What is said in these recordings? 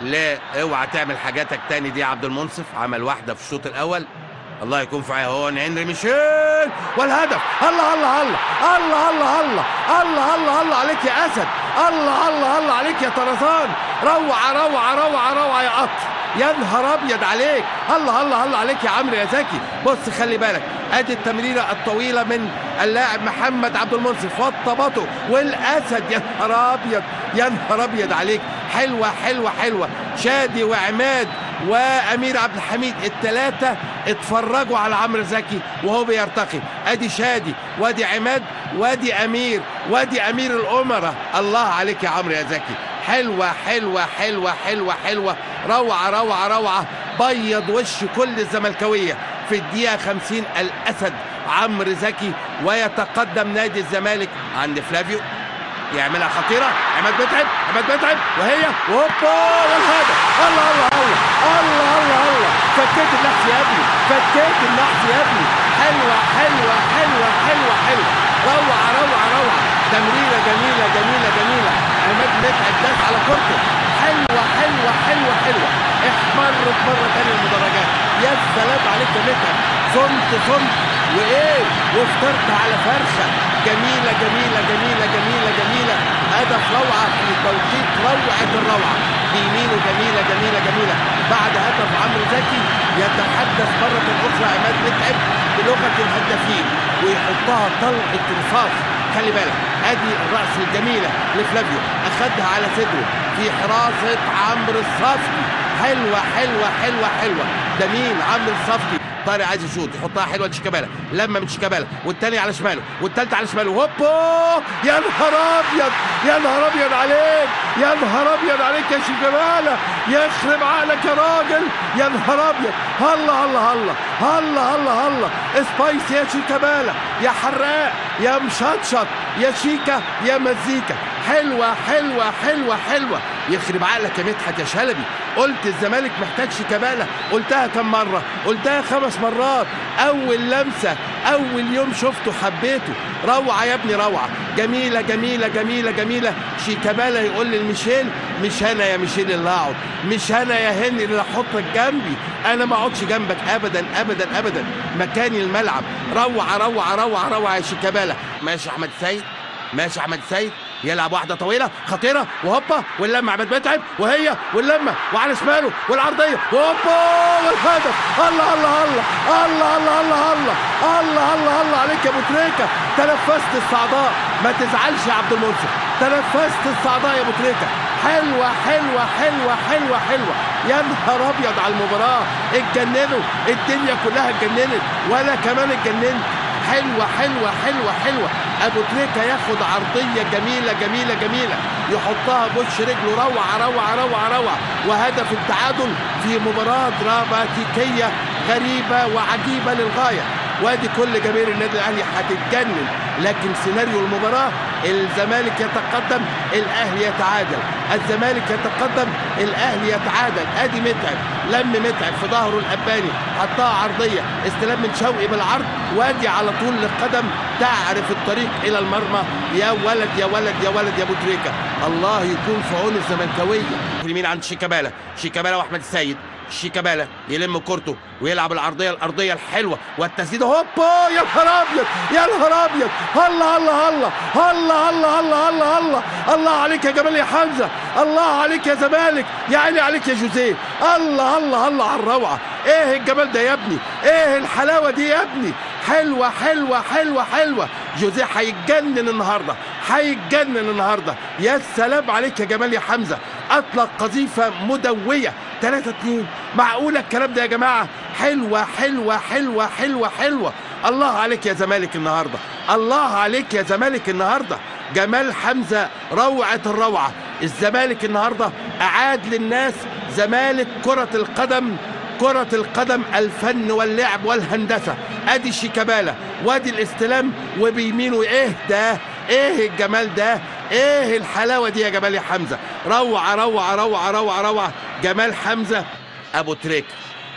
لا اوعى تعمل حاجاتك تاني دي يا عبد المنصف عمل واحده في الشوط الاول الله يكون في عونه هو هنري ميشيل والهدف الله الله الله الله الله الله الله الله الله عليك يا اسد الله الله الله عليك يا طرزان روعه روعه روعه روعه يا قطر يا نهار ابيض عليك الله الله الله عليك يا عمرو يا زكي بص خلي بالك ادي التمريره الطويله من اللاعب محمد عبد المنصف وطبطه والاسد يا نهار ابيض يا نهار ابيض عليك حلوه حلوه حلوه شادي وعماد وامير عبد الحميد الثلاثه اتفرجوا على عمرو زكي وهو بيرتقي ادي شادي وادي عماد وادي امير وادي امير الامراء الله عليك يا عمرو يا زكي حلوه حلوه حلوه حلوه حلوه روعه روعه روعه بيض وش كل الزملكاويه في الدقيقه 50 الاسد عمرو زكي ويتقدم نادي الزمالك عند فلافيو يعملها خطيرة عماد متعب عماد متعب وهي وهوبا والهدف الله الله الله الله الله الله فكيت النحس يا ابني فكيت النحس يا ابني حلوة حلوة حلوة حلوة حلوة روعة روعة روعة تمريرة جميلة جميلة جميلة عماد متعب داس على كورته حلوة حلوة حلوة حلوة احمرت مرة تانية المدرجات يا سلام عليك يا متعب صمت صمت وايه واخترت على فرخه جميله جميله جميله جميله جميله هدف روعه في توقيت روعه الروعه بيمينه جميله جميله جميله بعد هدف عمرو زكي يتحدث مره اخرى عماد متعب بلغه الهدافين ويحطها طلقه رصاص خلي بالك ادي الراس الجميله لفلافيو اخدها على صدره في حراسه عمرو الصفدي حلوه حلوه حلوه حلوه ده مين عمرو الصفدي طارق عايز يشوط يحطها حلوه لشيكابالا لما من شيكابالا والتاني على شماله والتالت على شماله هوبا يا نهار ابيض يا نهار ابيض عليك يا نهار ابيض عليك يا شيكابالا يخرب عقلك يا راجل يا نهار ابيض الله الله الله الله الله الله سبايس يا شيكابالا يا حراق يا مشطشط يا شيكا يا مزيكا حلوة حلوة حلوة حلوة يخرب عقلك يا مدحت يا شلبي قلت الزمالك محتاج شيكابالا قلتها كم مرة قلتها خمس مرات أول لمسة أول يوم شفته حبيته روعة يا ابني روعة جميلة جميلة جميلة جميلة شيكابالا يقول للميشيل مش أنا يا ميشيل اللي هقعد مش أنا يا هنري اللي أحطك جنبي أنا ما أقعدش جنبك أبدا أبدا أبدا مكاني الملعب روعة روعة روعة روعة يا شيكابالا ماشي أحمد سيد ماشي أحمد سيد يلعب واحدة طويلة خطيرة وهوبا واللمة عماد متعب وهي واللمة وعلى شماله والعرضية وهوبا والهدف الله الله الله الله الله الله الله الله الله الله عليك يا ابو تريكة تنفست الصعداء ما تزعلش يا عبد المنصف تنفست الصعداء يا ابو تريكة حلوة حلوة حلوة حلوة حلوة يا نهار ابيض على المباراة اتجننوا الدنيا كلها اتجننت وانا كمان اتجننت حلوة حلوة حلوة حلوة ابو تريكة ياخد عرضية جميلة جميلة جميلة يحطها بوش رجله روعة روعة روعة روعة وهدف التعادل في مباراة دراماتيكية غريبة وعجيبة للغاية وادي كل جماهير النادي الاهلي هتتجنن لكن سيناريو المباراه الزمالك يتقدم الاهلي يتعادل الزمالك يتقدم الاهلي يتعادل ادي متعب لم متعب في ظهره الاباني حطها عرضيه استلام من شوقي بالعرض وادي على طول للقدم تعرف الطريق الى المرمى يا ولد يا ولد يا ولد يا ابو تريكه الله يكون في عون الزملكاويه اليمين عند شيكابالا شيكابالا واحمد السيد شيكابالا يلم كورته ويلعب العرضيه الارضيه الحلوه والتسديد هوبا يا نهار ابيض يا نهار ابيض الله الله الله الله الله الله الله الله الله عليك يا جمال يا حمزه الله عليك يا زمالك يا عيني عليك يا جوزيه الله الله الله على الروعه ايه الجمال ده يا ابني ايه الحلاوه دي يا ابني حلوه حلوه حلوه حلوه جوزيه هيتجنن النهارده هيتجنن النهارده يا سلام عليك يا جمال يا حمزه اطلق قذيفه مدويه 3 2 معقوله الكلام ده يا جماعه حلوه حلوه حلوه حلوه حلوه الله عليك يا زمالك النهارده الله عليك يا زمالك النهارده جمال حمزه روعه الروعه الزمالك النهارده اعاد للناس زمالك كره القدم كرة القدم الفن واللعب والهندسة ادي شيكابالا وادي الاستلام وبيمينه ايه ده ايه الجمال ده ايه الحلاوة دي يا جمال يا حمزة روعة روعة روعة روعة روعة جمال حمزة ابو تريكة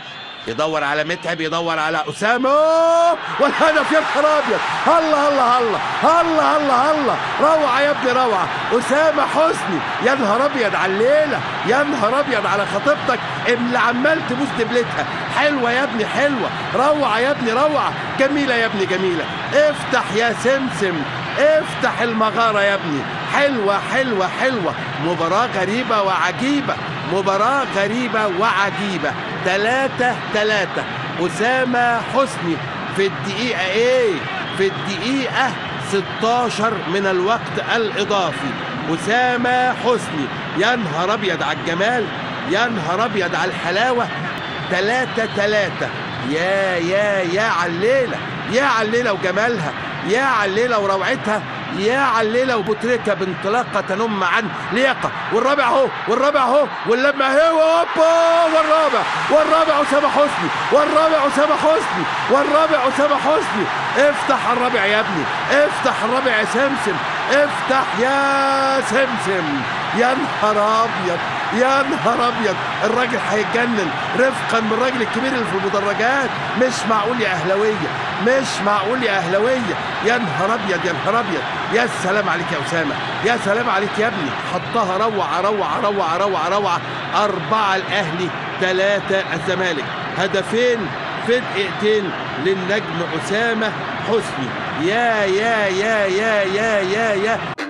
يدور على متعب يدور على اسامه والهدف يا نهار ابيض الله الله الله الله الله الله روعه يا ابني روعه اسامه حسني يا نهار ابيض على الليله يا نهار ابيض على خطيبتك اللي عمال تبوس دبلتها حلوه يا ابني حلوه روعه يا ابني روعه جميله يا ابني جميله افتح يا سمسم افتح المغاره يا ابني حلوه حلوه حلوه مباراه غريبه وعجيبه مباراه غريبه وعجيبه ثلاثة ثلاثة أسامة حسني في الدقيقة إيه؟ في الدقيقة 16 من الوقت الإضافي أسامة حسني يا نهار أبيض على الجمال يا نهار أبيض على الحلاوة ثلاثة ثلاثة يا يا يا على الليلة يا على الليلة وجمالها يا على الليلة وروعتها يا على الليلة وبطريقة بانطلاقة تنم عن لياقة والرابع اهو والرابع اهو واللمة اهي هوبا والرابع والرابع أسامة حسني والرابع أسامة حسني والرابع أسامة حسني افتح الرابع يا ابني افتح الرابع يا سمسم افتح يا سمسم يا نهار ابيض يا نهار ابيض الراجل هيتجنن رفقا بالراجل الكبير اللي في المدرجات مش معقول يا اهلاويه مش معقول يا اهلاويه يا نهار ابيض يا نهار ابيض يا سلام عليك يا اسامه يا سلام عليك يا ابني حطها روعه روعه روعه روعه روعه اربعه الاهلي ثلاثه الزمالك هدفين في دقيقتين للنجم اسامه حسني يا يا يا يا يا يا يا